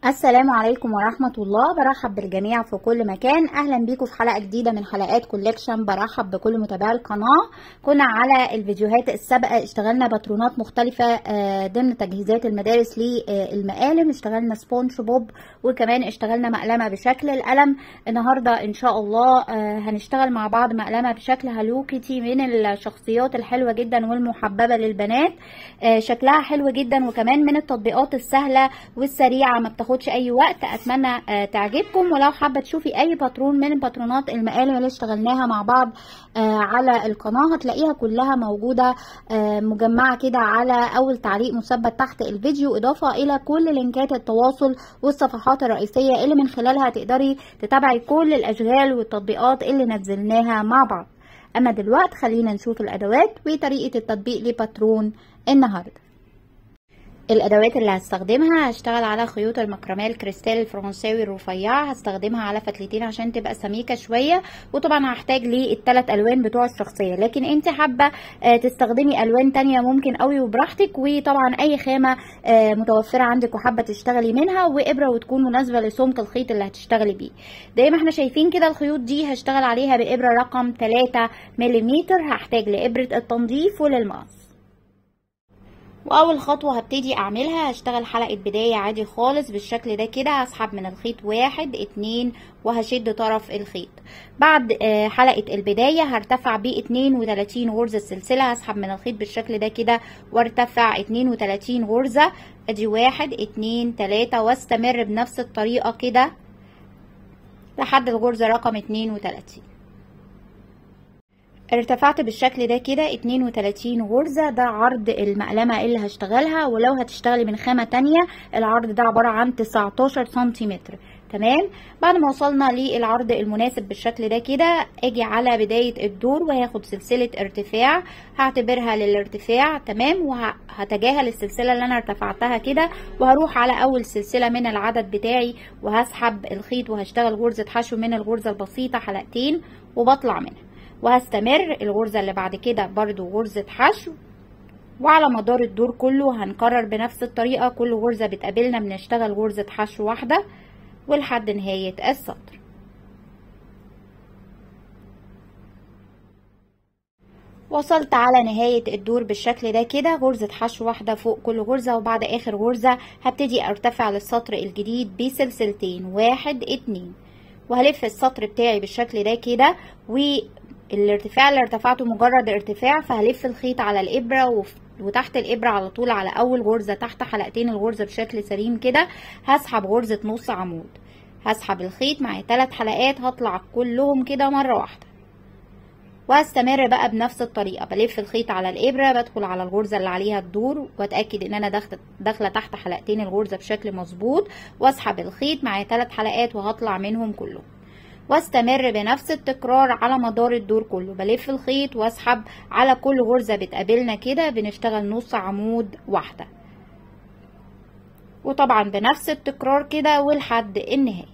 السلام عليكم ورحمة الله برحب بالجميع في كل مكان أهلا بيكم في حلقة جديدة من حلقات كوليكشن برحب بكل متابعي القناة كنا على الفيديوهات السابقة اشتغلنا باترونات مختلفة آه، ضمن تجهيزات المدارس للمقالم اشتغلنا سبونج بوب وكمان اشتغلنا مقلمة بشكل القلم النهاردة إن شاء الله آه، هنشتغل مع بعض مقلمة بشكل هالو كيتي من الشخصيات الحلوة جدا والمحببة للبنات آه، شكلها حلو جدا وكمان من التطبيقات السهلة والسريعة ما بتاخدش اي وقت اتمنى آه، تعجبكم ولو حابه تشوفي اي باترون من باترونات المقالم اللي اشتغلناها مع بعض آه، على القناه هتلاقيها كلها موجوده آه، مجمعه كده على اول تعليق مثبت تحت الفيديو اضافه الى كل لينكات التواصل والصفحات الرئيسيه اللي من خلالها تقدري تتابعي كل الاشغال والتطبيقات اللي نزلناها مع بعض اما دلوقتي خلينا نشوف الادوات وطريقه التطبيق لباترون النهارده الادوات اللي هستخدمها هشتغل على خيوط المكرميه الكريستال الفرنساوي الرفيعه هستخدمها على فتلتين عشان تبقى سميكه شويه وطبعا هحتاج للثلاث الوان بتوع الشخصيه لكن انت حابه آه، تستخدمي الوان تانية ممكن قوي وبراحتك وطبعا اي خامه آه، متوفره عندك وحابه تشتغلي منها وابره وتكون مناسبه لسمك الخيط اللي هتشتغلي بيه زي ما احنا شايفين كده الخيوط دي هشتغل عليها بابره رقم 3 ملم هحتاج لابره التنظيف وللمقص واول خطوه هبتدي اعملها هشتغل حلقه بدايه عادي خالص بالشكل ده كده هسحب من الخيط واحد اتنين وهشد طرف الخيط بعد آه، حلقه البدايه هرتفع ب 32 غرزه سلسله هسحب من الخيط بالشكل ده كده وارتفع 32 غرزه ادي واحد اتنين تلاته واستمر بنفس الطريقه كده لحد الغرزه رقم 32 ارتفعت بالشكل ده كده 32 غرزة ده عرض المقلمة اللي هشتغلها ولو هتشتغلي من خامة تانية العرض ده عبارة عن 19 سنتيمتر تمام بعد ما وصلنا للعرض المناسب بالشكل ده كده اجي على بداية الدور وهاخد سلسلة ارتفاع هعتبرها للارتفاع تمام وهتجاهل السلسلة اللي انا ارتفعتها كده وهروح على اول سلسلة من العدد بتاعي وهسحب الخيط وهشتغل غرزة حشو من الغرزة البسيطة حلقتين وبطلع منها وهستمر الغرزة اللي بعد كده برضو غرزة حشو وعلى مدار الدور كله هنكرر بنفس الطريقة كل غرزة بتقابلنا بنشتغل غرزة حشو واحدة ولحد نهاية السطر وصلت على نهاية الدور بالشكل ده كده غرزة حشو واحدة فوق كل غرزة وبعد اخر غرزة هبتدي ارتفع للسطر الجديد بسلسلتين واحد اتنين وهلف السطر بتاعي بالشكل ده كده الارتفاع اللي ارتفعته مجرد ارتفاع فهلف الخيط على الابره وف وتحت الابره على طول على اول غرزه تحت حلقتين الغرزه بشكل سليم كده هسحب غرزه نص عمود هسحب الخيط معايا ثلاث حلقات هطلع كلهم كده مره واحده وهستمر بقى بنفس الطريقه بلف الخيط على الابره بدخل على الغرزه اللي عليها الدور واتاكد ان انا داخله تحت حلقتين الغرزه بشكل مظبوط واسحب الخيط معايا ثلاث حلقات وهطلع منهم كلهم واستمر بنفس التكرار على مدار الدور كله بلف الخيط واسحب على كل غرزة بتقابلنا كده بنشتغل نص عمود واحدة وطبعا بنفس التكرار كده ولحد النهاية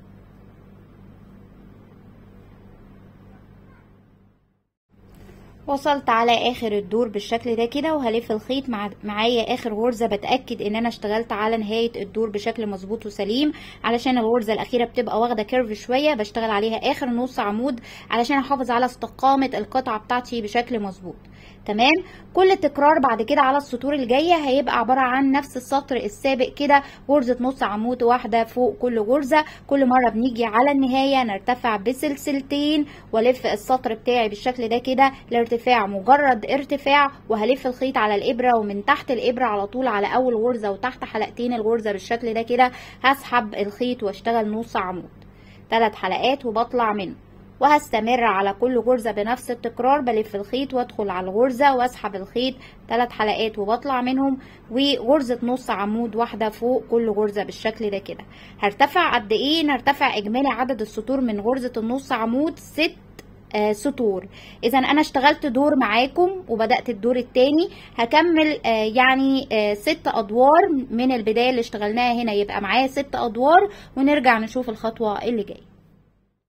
وصلت على اخر الدور بالشكل ده كده وهلف الخيط مع معايا اخر غرزه بتاكد ان انا اشتغلت على نهايه الدور بشكل مظبوط وسليم علشان الغرزه الاخيره بتبقى واخده كيرف شويه بشتغل عليها اخر نص عمود علشان احافظ على استقامه القطعه بتاعتي بشكل مظبوط تمام كل تكرار بعد كده على السطور الجايه هيبقى عباره عن نفس السطر السابق كده غرزه نص عمود واحده فوق كل غرزه كل مره بنيجي على النهايه نرتفع بسلسلتين والف السطر بتاعي بالشكل ده كده الارتفاع مجرد ارتفاع وهلف الخيط على الابره ومن تحت الابره على طول على اول غرزه وتحت حلقتين الغرزه بالشكل ده كده هسحب الخيط واشتغل نص عمود ثلاث حلقات وبطلع منه وهستمر على كل غرزة بنفس التكرار بلف الخيط وادخل على الغرزة واسحب الخيط ثلاث حلقات وبطلع منهم وغرزة نص عمود واحدة فوق كل غرزة بالشكل ده كده هرتفع قد ايه نرتفع اجمالي عدد السطور من غرزة النص عمود ست آه سطور اذا انا اشتغلت دور معاكم وبدات الدور الثاني هكمل آه يعني آه ست ادوار من البدايه اللي اشتغلناها هنا يبقى معايا ست ادوار ونرجع نشوف الخطوه اللي جايه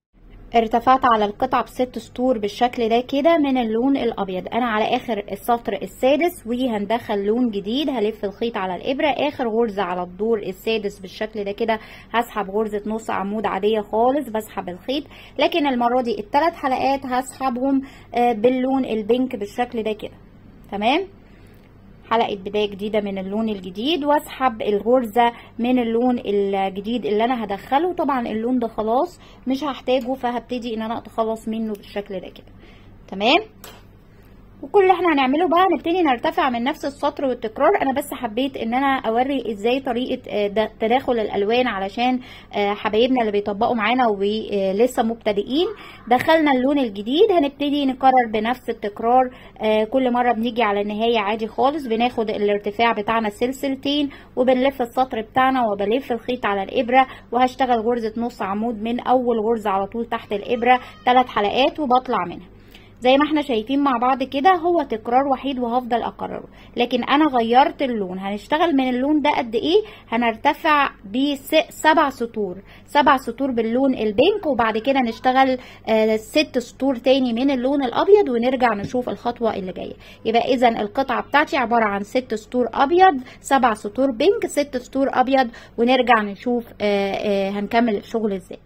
ارتفعت على القطعة بست سطور بالشكل ده كده من اللون الابيض انا على اخر السطر السادس وهندخل لون جديد هلف الخيط على الابرة اخر غرزة على الدور السادس بالشكل ده كده هسحب غرزة نص عمود عادية خالص بسحب الخيط لكن المرة دي الثلاث حلقات هسحبهم باللون البينك بالشكل ده كده تمام حلقة بداية جديدة من اللون الجديد واسحب الغرزة من اللون الجديد اللي انا هدخله طبعا اللون ده خلاص مش هحتاجه فهبتدي ان انا اتخلص منه بالشكل ده كده تمام وكل اللي احنا هنعمله بقى نبتدي نرتفع من نفس السطر والتكرار انا بس حبيت ان انا اوري ازاي طريقه تداخل الالوان علشان حبايبنا اللي بيطبقوا معانا ولسه مبتدئين دخلنا اللون الجديد هنبتدي نكرر بنفس التكرار كل مره بنيجي على النهايه عادي خالص بناخد الارتفاع بتاعنا سلسلتين وبنلف السطر بتاعنا وبلف الخيط على الابره وهشتغل غرزه نص عمود من اول غرزه على طول تحت الابره ثلاث حلقات وبطلع منها زي ما احنا شايفين مع بعض كده هو تكرار وحيد وهفضل اكرره لكن انا غيرت اللون هنشتغل من اللون ده قد ايه هنرتفع بسبع سطور سبع سطور باللون البينك وبعد كده نشتغل آه ست سطور تاني من اللون الابيض ونرجع نشوف الخطوه اللي جايه يبقى اذا القطعه بتاعتي عباره عن ست سطور ابيض سبع سطور بينك ست سطور ابيض ونرجع نشوف آه آه هنكمل الشغل ازاي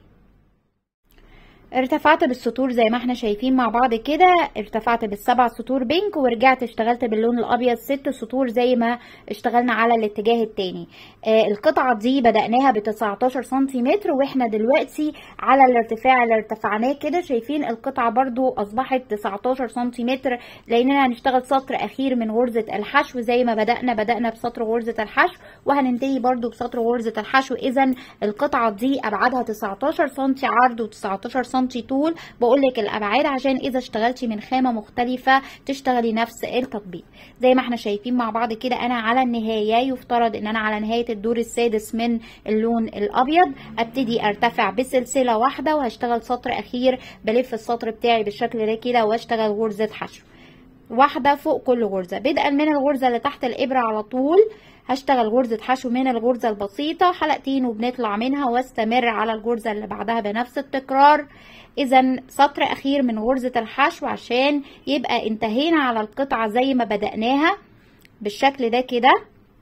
ارتفعت بالسطور زي ما احنا شايفين مع بعض كده ارتفعت بالسبع سطور بينك ورجعت اشتغلت باللون الابيض ست سطور زي ما اشتغلنا على الاتجاه التاني آه القطعة دي بدأناها ب 19 سنتيمتر واحنا دلوقتي على الارتفاع اللي ارتفعناه كده شايفين القطعة برضو اصبحت 19 سنتيمتر لاننا هنشتغل سطر اخير من غرزة الحشو زي ما بدأنا بدأنا بسطر غرزة الحشو وهننتهي برضو بسطر غرزة الحشو اذا القطعة دي ابعادها 19 سنتي عرض و19 سنتي سنتي طول بقول لك الابعاد عشان اذا اشتغلتي من خامه مختلفه تشتغلي نفس التطبيق زي ما احنا شايفين مع بعض كده انا على النهايه يفترض ان انا على نهايه الدور السادس من اللون الابيض ابتدي ارتفع بسلسله واحده وهشتغل سطر اخير بلف السطر بتاعي بالشكل ده كده واشتغل غرزه حشو واحده فوق كل غرزه بدءا من الغرزه اللي تحت الابره على طول هشتغل غرزة حشو من الغرزة البسيطة حلقتين وبنطلع منها واستمر على الغرزة اللي بعدها بنفس التكرار اذا سطر اخير من غرزة الحشو عشان يبقى انتهينا على القطعة زي ما بدأناها بالشكل ده كده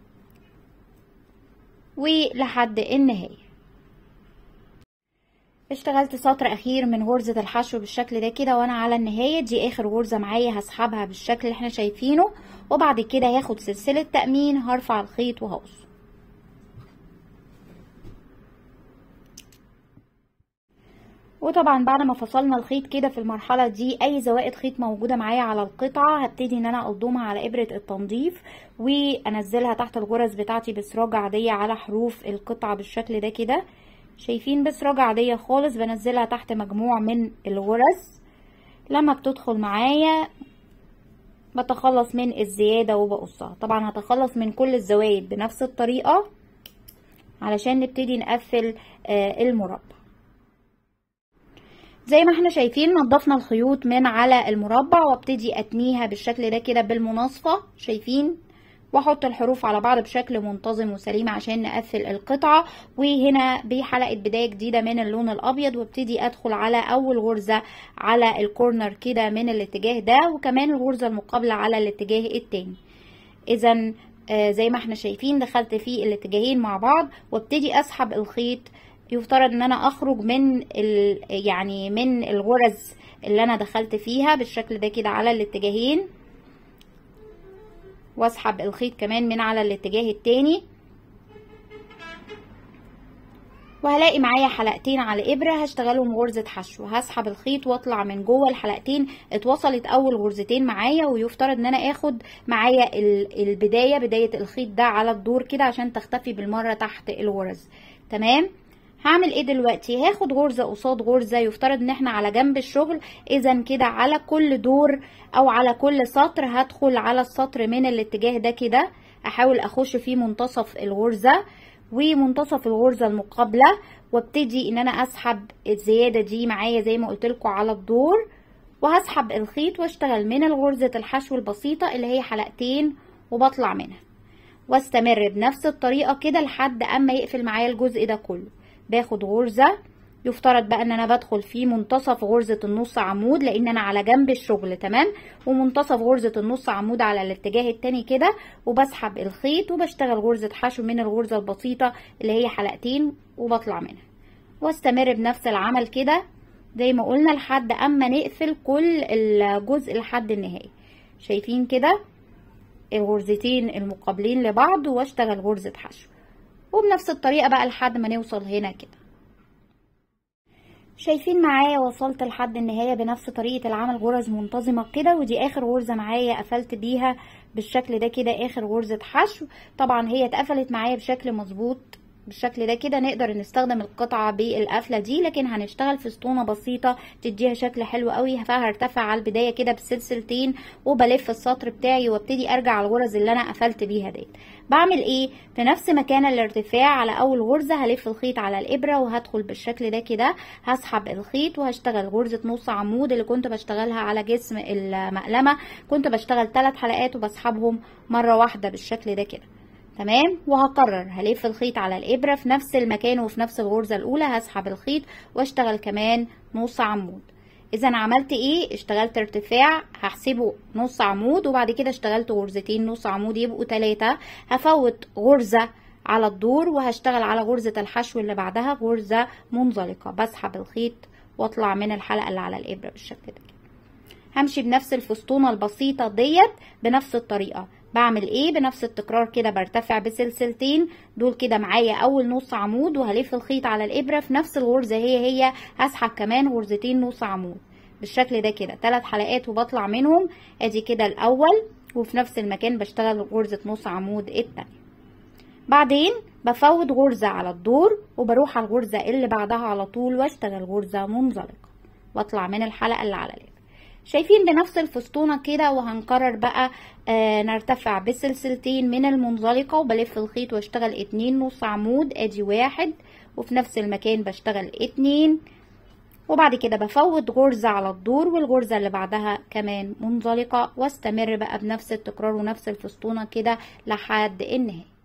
ولحد النهاية اشتغلت سطر اخير من غرزة الحشو بالشكل ده كده وانا على النهاية دي اخر غرزة معايا هسحبها بالشكل اللي احنا شايفينه وبعد كده هاخد سلسلة تأمين هرفع الخيط وهقص وطبعا بعد ما فصلنا الخيط كده في المرحلة دي اي زوائد خيط موجودة معايا على القطعة هبتدي ان انا الضمها على ابرة التنظيف وانزلها تحت الغرز بتاعتي بسراجة عادية على حروف القطعة بالشكل ده كده شايفين بسراجة عادية خالص بنزلها تحت مجموع من الغرز لما بتدخل معايا بتخلص من الزيادة وبقصها طبعا هتخلص من كل الزوايد بنفس الطريقة علشان نبتدي نقفل آه المربع زي ما احنا شايفين نضفنا الخيوط من على المربع وابتدي اتنيها بالشكل ده كده بالمناصفة شايفين واحط الحروف على بعض بشكل منتظم وسليم عشان نقفل القطعة وهنا بحلقة بداية جديدة من اللون الابيض وابتدي ادخل على اول غرزة على الكورنر كده من الاتجاه ده وكمان الغرزة المقابلة على الاتجاه التاني اذا آه زي ما احنا شايفين دخلت في الاتجاهين مع بعض وابتدي اسحب الخيط يفترض ان انا اخرج من يعني من الغرز اللي انا دخلت فيها بالشكل ده كده على الاتجاهين واسحب الخيط كمان من على الاتجاه التاني وهلاقي معايا حلقتين على ابره هشتغلهم غرزه حشو هسحب الخيط واطلع من جوه الحلقتين اتوصلت اول غرزتين معايا ويفترض ان انا اخد معايا البدايه بدايه الخيط ده على الدور كده عشان تختفي بالمره تحت الغرز تمام هعمل ايه دلوقتي هاخد غرزه قصاد غرزه يفترض ان احنا على جنب الشغل اذا كده على كل دور او على كل سطر هدخل على السطر من الاتجاه ده كده احاول اخش فيه منتصف الغرزه ومنتصف الغرزه المقابله وابتدي ان انا اسحب الزياده دي معايا زي ما قلت لكم على الدور وهسحب الخيط واشتغل من الغرزه الحشو البسيطه اللي هي حلقتين وبطلع منها واستمر بنفس الطريقه كده لحد اما يقفل معايا الجزء ده كله باخد غرزة يفترض بقى ان انا بدخل في منتصف غرزة النص عمود لان انا على جنب الشغل تمام ومنتصف غرزة النص عمود على الاتجاه التاني كده وبسحب الخيط وبشتغل غرزة حشو من الغرزة البسيطة اللي هي حلقتين وبطلع منها واستمر بنفس العمل كده زي ما قلنا لحد اما نقفل كل الجزء لحد النهاية شايفين كده الغرزتين المقابلين لبعض واشتغل غرزة حشو وبنفس الطريقة بقى لحد ما نوصل هنا كده شايفين معايا وصلت لحد النهاية بنفس طريقة العمل غرز منتظمة كده ودي اخر غرزة معايا قفلت بيها بالشكل ده كده اخر غرزة حشو طبعا هي اتقفلت معايا بشكل مظبوط بالشكل ده كده نقدر نستخدم القطعة بالقفلة دي لكن هنشتغل في اسطوانة بسيطة تديها شكل حلو قوي فهرتفع على البداية كده بسلسلتين وبلف السطر بتاعي وابتدي ارجع على الغرز اللي انا قفلت بيها ديت بعمل ايه في نفس مكان الارتفاع على اول غرزة هلف الخيط على الابرة وهدخل بالشكل ده كده هسحب الخيط وهشتغل غرزة نص عمود اللي كنت بشتغلها على جسم المقلمة كنت بشتغل ثلاث حلقات وبسحبهم مرة واحدة بالشكل ده كده تمام وهكرر هلف الخيط على الابره في نفس المكان وفي نفس الغرزه الاولى هسحب الخيط واشتغل كمان نص عمود اذا عملت ايه اشتغلت ارتفاع هحسبه نص عمود وبعد كده اشتغلت غرزتين نص عمود يبقوا ثلاثة هفوت غرزة على الدور وهشتغل على غرزة الحشو اللي بعدها غرزة منزلقة بسحب الخيط واطلع من الحلقة اللي على الابرة بالشكل ده همشي بنفس الفسطونة البسيطة ديت بنفس الطريقة بعمل ايه بنفس التكرار كده برتفع بسلسلتين دول كده معايا اول نص عمود وهلف الخيط على الابره في نفس الغرزه هي هي هسحب كمان غرزتين نص عمود بالشكل ده كده ثلاث حلقات وبطلع منهم ادي كده الاول وفي نفس المكان بشتغل غرزه نص عمود التانية بعدين بفوت غرزه على الدور وبروح على الغرزه اللي بعدها على طول واشتغل غرزه منزلقه واطلع من الحلقه اللي على الابره شايفين بنفس الفسطونة كده وهنكرر بقى آه نرتفع بسلسلتين من المنزلقة وبلف الخيط واشتغل اتنين نص عمود ادي واحد وفي نفس المكان بشتغل اتنين وبعد كده بفوت غرزة على الدور والغرزة اللي بعدها كمان منزلقة واستمر بقى بنفس التكرار ونفس الفسطونة كده لحد النهاية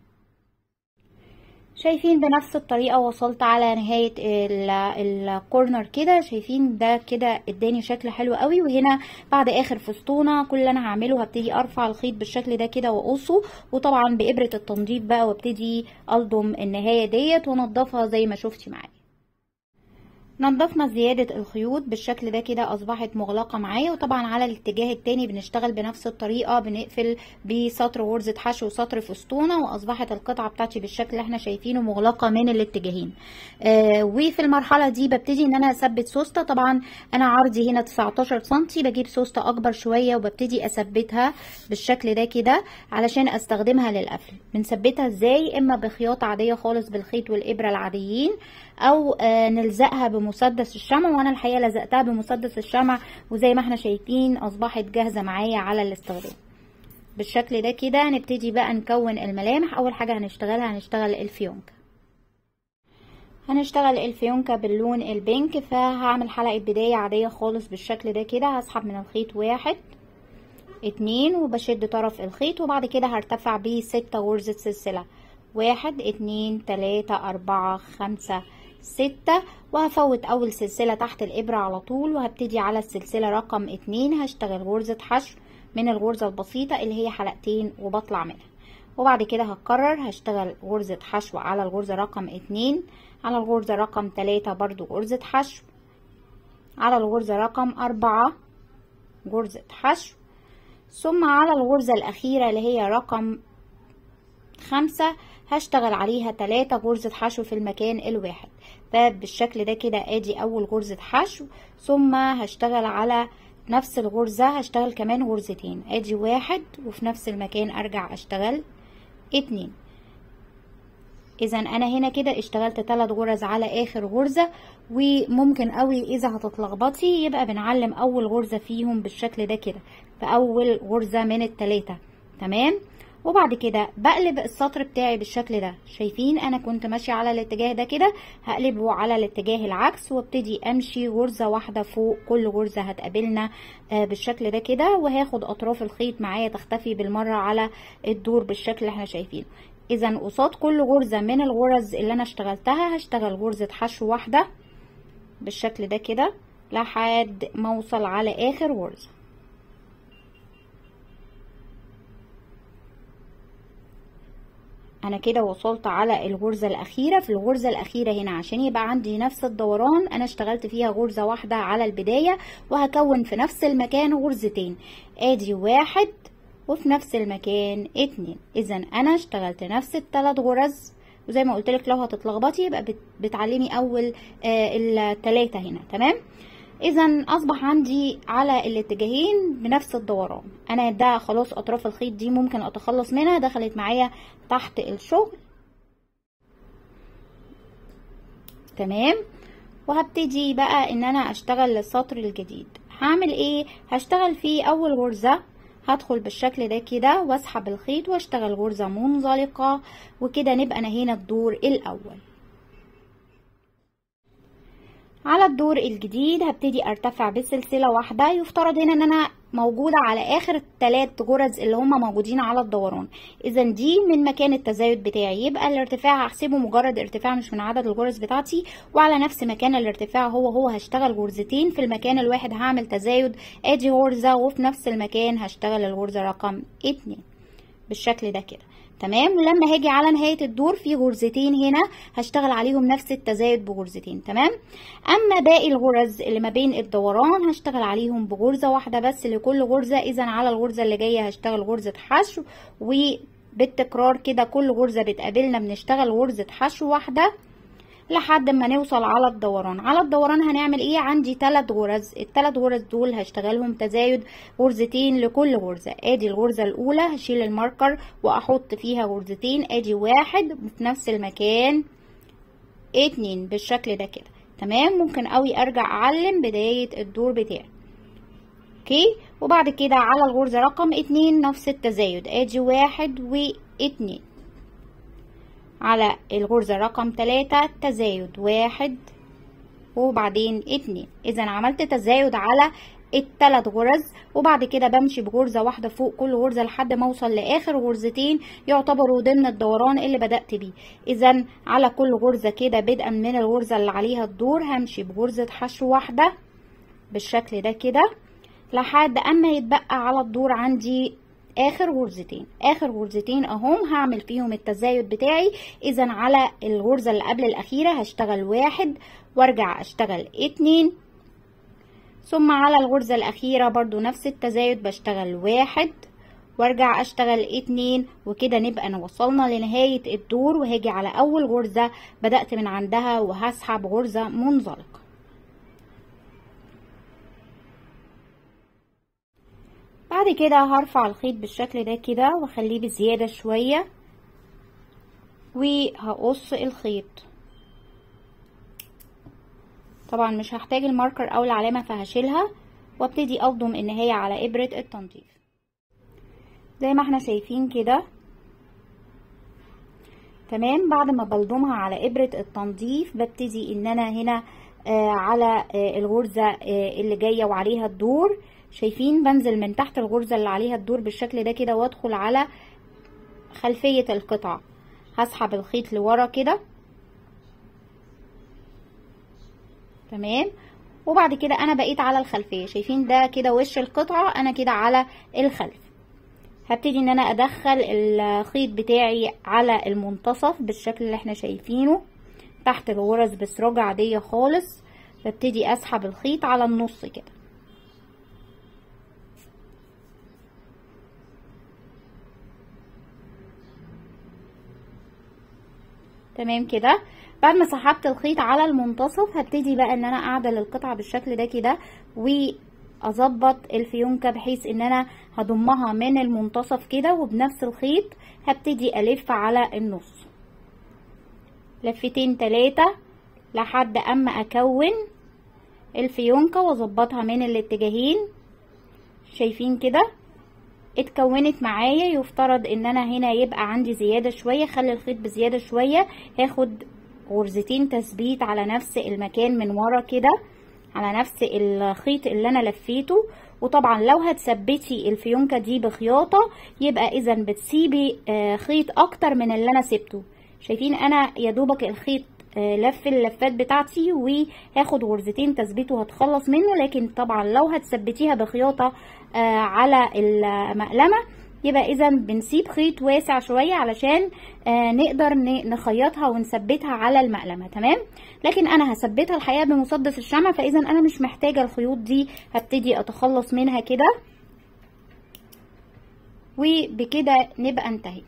شايفين بنفس الطريقة وصلت على نهاية الكورنر كده شايفين ده كده اداني شكل حلو قوي وهنا بعد اخر فسطونة كل اللي انا هعمله هبتدي ارفع الخيط بالشكل ده كده واقصه وطبعا بابرة التنظيف بقى وابتدي الضم النهاية ديت وانضفها زي ما شفتي معايا نضفنا زيادة الخيوط بالشكل ده كده اصبحت مغلقة معايا وطبعا على الاتجاه التاني بنشتغل بنفس الطريقة بنقفل بسطر غرزة حشو وسطر فسطونة واصبحت القطعة بتاعتي بالشكل اللي احنا شايفينه مغلقة من الاتجاهين آه وفي المرحلة دي ببتدي ان انا اثبت سوستة طبعا انا عرضي هنا 19 سنتي بجيب سوستة اكبر شوية وببتدي اثبتها بالشكل ده كده علشان استخدمها للقفل بنثبتها ازاي اما بخياطة عادية خالص بالخيط والابرة العاديين او آه نلزقها بمسدس الشمع وانا الحقيقه لزقتها بمسدس الشمع وزي ما احنا شايفين اصبحت جاهزه معايا على الاستخدام بالشكل ده كده نبتدي بقى نكون الملامح اول حاجه هنشتغلها هنشتغل الفيونكه هنشتغل الفيونكة باللون البينك فهعمل حلقة بداية عادية خالص بالشكل ده كده هسحب من الخيط واحد اتنين وبشد طرف الخيط وبعد كده هرتفع بيه ستة غرزة سلسلة واحد اتنين تلاتة اربعة خمسة ستة وهفوت اول سلسلة تحت الابرة على طول وهبتدي على السلسلة رقم اتنين هشتغل غرزة حشو من الغرزة البسيطة اللي هي حلقتين وبطلع منها وبعد كده هكرر هشتغل غرزة حشو على الغرزة رقم اتنين على الغرزة رقم تلاتة برضو غرزة حشو على الغرزة رقم أربعة غرزة حشو ثم على الغرزة الأخيرة اللي هي رقم خمسة هشتغل عليها تلاتة غرزة حشو في المكان الواحد فبالشكل ده كده ادي اول غرزة حشو ثم هشتغل على نفس الغرزة هشتغل كمان غرزتين ادي واحد وفي نفس المكان ارجع اشتغل اتنين اذا انا هنا كده اشتغلت ثلاث غرز على اخر غرزة وممكن قوي اذا هتتلخبطي يبقى بنعلم اول غرزة فيهم بالشكل ده كده في اول غرزة من التلاتة تمام وبعد كده بقلب السطر بتاعي بالشكل ده شايفين انا كنت ماشيه على الاتجاه ده كده هقلبه على الاتجاه العكس وابتدي امشي غرزه واحده فوق كل غرزه هتقابلنا بالشكل ده كده وهاخد اطراف الخيط معايا تختفي بالمره على الدور بالشكل اللي احنا شايفينه اذا قصاد كل غرزه من الغرز اللي انا اشتغلتها هشتغل غرزه حشو واحده بالشكل ده كده لحد ما اوصل على اخر غرزة انا كده وصلت على الغرزة الاخيرة في الغرزة الاخيرة هنا عشان يبقى عندي نفس الدوران انا اشتغلت فيها غرزة واحدة على البداية وهكون في نفس المكان غرزتين ادي واحد وفي نفس المكان اتنين اذا انا اشتغلت نفس الثلاث غرز وزي ما قلت لك لو هتتلخبطي يبقى بتعلمي اول آه الثلاثه هنا تمام اذا اصبح عندي على الاتجاهين بنفس الدوران انا ده خلاص اطراف الخيط دي ممكن اتخلص منها دخلت معايا تحت الشغل تمام وهبتدي بقى ان انا اشتغل السطر الجديد هعمل ايه هشتغل في اول غرزه هدخل بالشكل ده كده واسحب الخيط واشتغل غرزة منزلقة وكده نبقى نهينا الدور الاول على الدور الجديد هبتدي ارتفع بسلسلة واحدة يفترض هنا ان انا موجودة على اخر الثلاث غرز اللي هما موجودين على الدوران اذا دي من مكان التزايد بتاعي يبقى الارتفاع هحسبه مجرد ارتفاع مش من عدد الغرز بتاعتي وعلى نفس مكان الارتفاع هو هو هشتغل غرزتين في المكان الواحد هعمل تزايد ادي غرزة وفي نفس المكان هشتغل الغرزة رقم اتنين بالشكل ده كده تمام ولما هاجي على نهاية الدور في غرزتين هنا هشتغل عليهم نفس التزايد بغرزتين تمام اما باقي الغرز اللي ما بين الدوران هشتغل عليهم بغرزة واحدة بس لكل غرزة اذا على الغرزة اللي جاية هشتغل غرزة حشو وبالتكرار كده كل غرزة بتقابلنا بنشتغل غرزة حشو واحدة لحد ما نوصل على الدوران على الدوران هنعمل ايه عندي ثلاث غرز الثلاث غرز دول هشتغلهم تزايد غرزتين لكل غرزة ادي الغرزة الاولى هشيل الماركر واحط فيها غرزتين ادي واحد في نفس المكان اتنين بالشكل ده كده تمام ممكن قوي ارجع اعلم بداية الدور بتاعي اوكي وبعد كده على الغرزة رقم اتنين نفس التزايد ادي واحد واتنين على الغرزة رقم تلاتة تزايد واحد وبعدين اتنين اذا عملت تزايد على التلات غرز وبعد كده بمشي بغرزة واحدة فوق كل غرزة لحد ما اوصل لاخر غرزتين يعتبروا ضمن الدوران اللي بدأت بيه اذا على كل غرزة كده بدءا من الغرزة اللي عليها الدور همشي بغرزة حشو واحدة بالشكل ده كده لحد اما يتبقى على الدور عندي اخر غرزتين اخر غرزتين اهم هعمل فيهم التزايد بتاعي اذا على الغرزة اللي قبل الاخيرة هشتغل واحد وارجع اشتغل اتنين ثم على الغرزة الاخيرة برضو نفس التزايد بشتغل واحد وارجع اشتغل اتنين وكده نبقى انا وصلنا لنهاية الدور وهاجي على اول غرزة بدأت من عندها وهسحب غرزة منزلقة بعد كده هرفع الخيط بالشكل ده كده واخليه بزيادة شوية وهقص الخيط طبعا مش هحتاج الماركر او العلامة فهشيلها وابتدي اضم النهاية على ابرة التنظيف زي ما احنا شايفين كده تمام بعد ما بلضمها على ابرة التنظيف ببتدي ان انا هنا آه على آه الغرزة آه اللي جاية وعليها الدور شايفين بنزل من تحت الغرزة اللي عليها الدور بالشكل ده كده وادخل على خلفية القطعة هسحب الخيط لورا كده تمام وبعد كده انا بقيت على الخلفية شايفين ده كده وش القطعة انا كده على الخلف هبتدي ان انا ادخل الخيط بتاعي على المنتصف بالشكل اللي احنا شايفينه تحت الغرز بسراجة عادية خالص ببتدي اسحب الخيط على النص كده تمام كده بعد ما سحبت الخيط على المنتصف هبتدي بقى ان انا اعدل القطعة بالشكل ده كده واظبط الفيونكة بحيث ان انا هضمها من المنتصف كده وبنفس الخيط هبتدي الف على النص لفتين تلاتة لحد اما اكون الفيونكة واظبطها من الاتجاهين شايفين كده اتكونت معايا يفترض ان انا هنا يبقى عندي زيادة شوية خلي الخيط بزيادة شوية هاخد غرزتين تثبيت على نفس المكان من ورا كده على نفس الخيط اللي انا لفيته وطبعا لو هتثبتي الفيونكة دي بخياطة يبقى اذا بتسيبي خيط اكتر من اللي انا سبته شايفين انا يا دوبك الخيط لف اللفات بتاعتي وهاخد غرزتين تثبيت وهتخلص منه لكن طبعا لو هتثبتيها بخياطة على المقلمة يبقى اذا بنسيب خيط واسع شوية علشان نقدر نخيطها ونثبتها على المقلمة تمام لكن انا هثبتها الحقيقة بمسدس الشمع فاذا انا مش محتاجة الخيوط دي هبتدي اتخلص منها كده وبكده نبقى انتهينا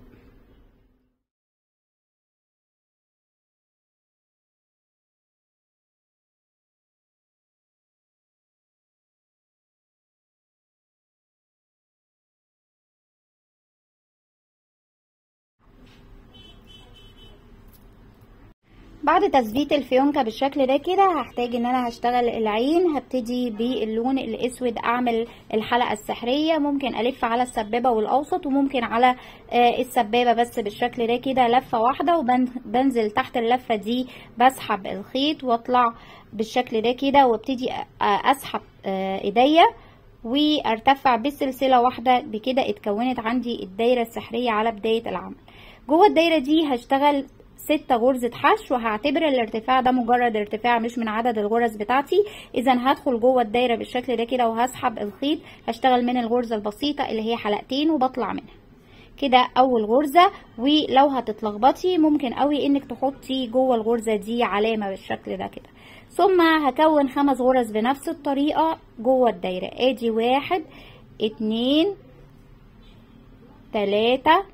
بعد تثبيت الفيونكة بالشكل ده كده هحتاج ان انا هشتغل العين هبتدي باللون الاسود اعمل الحلقة السحرية ممكن الف على السبابة والاوسط وممكن على السبابة بس بالشكل ده كده لفة واحدة وبنزل تحت اللفة دي بسحب الخيط واطلع بالشكل ده كده وابتدي اسحب ايديا وارتفع بسلسلة واحدة بكده اتكونت عندي الدايرة السحرية على بداية العمل جوه الدايرة دي هشتغل ستة غرزة حشو وهعتبر الارتفاع ده مجرد ارتفاع مش من عدد الغرز بتاعتي اذا هدخل جوه الدايرة بالشكل ده كده وهسحب الخيط هشتغل من الغرزة البسيطة اللي هي حلقتين وبطلع منها كده اول غرزة ولو هتتلخبطي ممكن قوي انك تحطي جوه الغرزة دي علامة بالشكل ده كده ثم هكون خمس غرز بنفس الطريقة جوه الدايرة ادي واحد اتنين تلاتة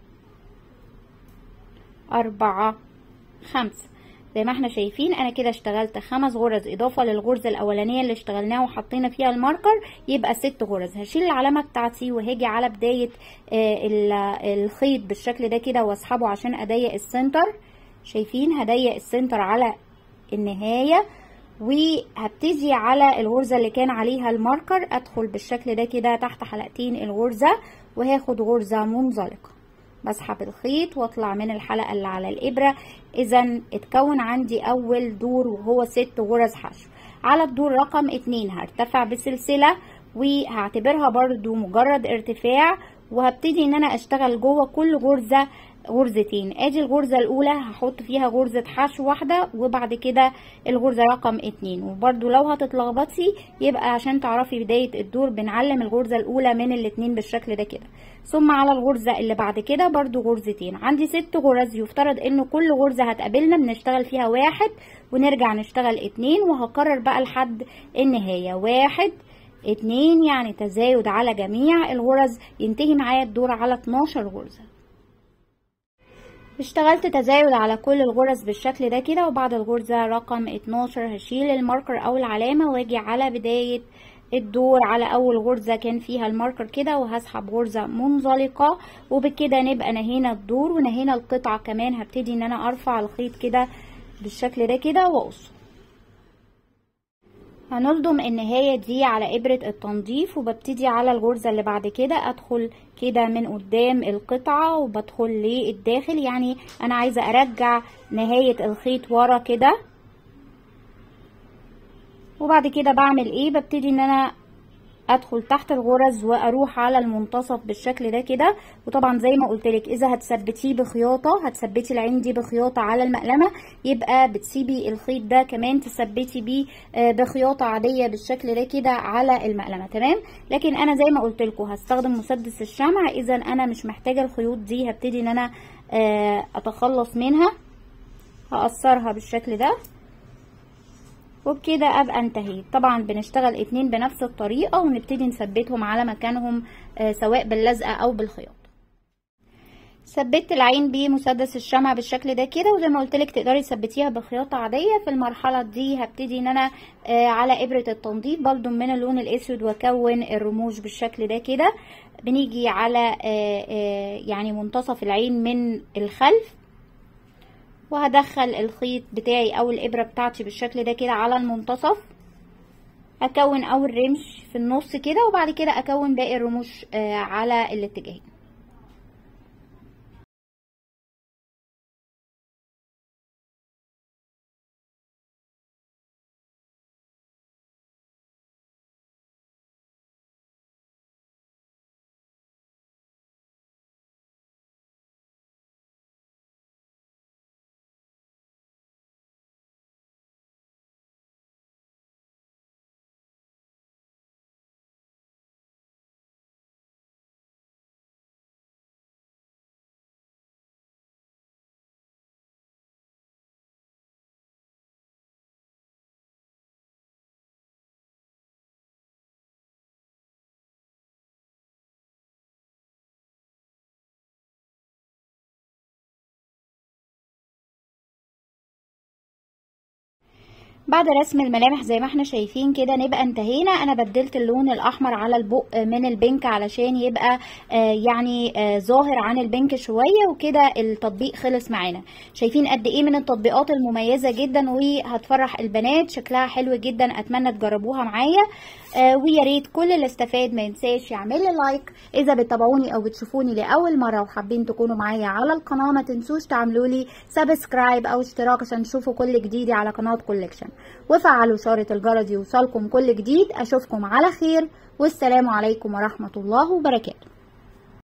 اربعة خمسة زي ما احنا شايفين انا كده اشتغلت خمس غرز اضافة للغرزة الاولانية اللي اشتغلناها وحطينا فيها الماركر يبقى ست غرز هشيل العلامة بتاعتي وهاجي على بداية آه الخيط بالشكل ده كده واسحبه عشان اضيق السنتر شايفين هضيق السنتر على النهاية وهبتدي على الغرزة اللي كان عليها الماركر ادخل بالشكل ده كده تحت حلقتين الغرزة وهاخد غرزة منزلقة بسحب الخيط واطلع من الحلقة اللي على الابرة اذا اتكون عندي اول دور وهو ست غرز حشو على الدور رقم اتنين هرتفع بسلسلة وهعتبرها برضو مجرد ارتفاع وهبتدي ان انا اشتغل جوه كل غرزة غرزتين ادي الغرزة الاولى هحط فيها غرزة حشو واحدة وبعد كده الغرزة رقم اتنين وبرضو لو هتتلخبطي يبقى عشان تعرفي بداية الدور بنعلم الغرزة الاولى من الاتنين بالشكل ده كده ثم على الغرزة اللي بعد كده برضو غرزتين عندي ست غرز يفترض ان كل غرزة هتقابلنا بنشتغل فيها واحد ونرجع نشتغل اتنين وهكرر بقى لحد النهاية واحد اتنين يعني تزايد على جميع الغرز ينتهي معايا الدور على 12 غرزة اشتغلت تزايد على كل الغرز بالشكل ده كده وبعد الغرزة رقم 12 هشيل الماركر او العلامة واجي على بداية الدور على اول غرزة كان فيها الماركر كده وهسحب غرزة منزلقة وبكده نبقى نهينا الدور ونهينا القطعة كمان هبتدي ان انا ارفع الخيط كده بالشكل ده كده واقصه هنلضم النهاية دي على إبرة التنظيف وببتدي على الغرزة اللي بعد كده أدخل كده من قدام القطعة وبدخل للداخل يعني أنا عايزة أرجع نهاية الخيط ورا كده وبعد كده بعمل ايه ببتدي ان انا ادخل تحت الغرز واروح على المنتصف بالشكل ده كده وطبعا زي ما قلت لك اذا هتثبتيه بخياطه هتثبتي العين دي بخياطه على المقلمه يبقى بتسيبي الخيط ده كمان تثبتي بيه بخياطه عاديه بالشكل ده كده على المقلمه تمام لكن انا زي ما قلت لكم هستخدم مسدس الشمع اذا انا مش محتاجه الخيوط دي هبتدي ان انا اتخلص منها هقصرها بالشكل ده وبكده ابقى انتهيت طبعا بنشتغل اتنين بنفس الطريقة ونبتدي نثبتهم على مكانهم آه سواء باللزقة او بالخياط ثبت العين بمسدس الشمع بالشكل ده كده وزي ما قلت لك تقدري تثبتيها بخياطه عاديه في المرحله دي هبتدي ان انا آه على ابره التنظيف بلضم من اللون الاسود واكون الرموش بالشكل ده كده بنيجي على آه يعني منتصف العين من الخلف وهدخل الخيط بتاعي او الابره بتاعتي بالشكل ده كده على المنتصف اكون اول رمش في النص كده وبعد كده اكون باقي الرموش آه على الاتجاهين بعد رسم الملامح زي ما احنا شايفين كده نبقى انتهينا انا بدلت اللون الاحمر على البق من البنك علشان يبقى آه يعني آه ظاهر عن البنك شوية وكده التطبيق خلص معانا شايفين قد ايه من التطبيقات المميزة جدا وهتفرح البنات شكلها حلو جدا اتمنى تجربوها معايا آه ويا ريت كل اللي استفاد ما ينساش يعمل لي لايك اذا بتتابعوني او بتشوفوني لاول مره وحابين تكونوا معايا على القناه ما تنسوش تعملوا لي سبسكرايب او اشتراك عشان تشوفوا كل جديدي على قناه كولكشن وفعلوا اشاره الجرس يوصلكم كل جديد اشوفكم على خير والسلام عليكم ورحمه الله وبركاته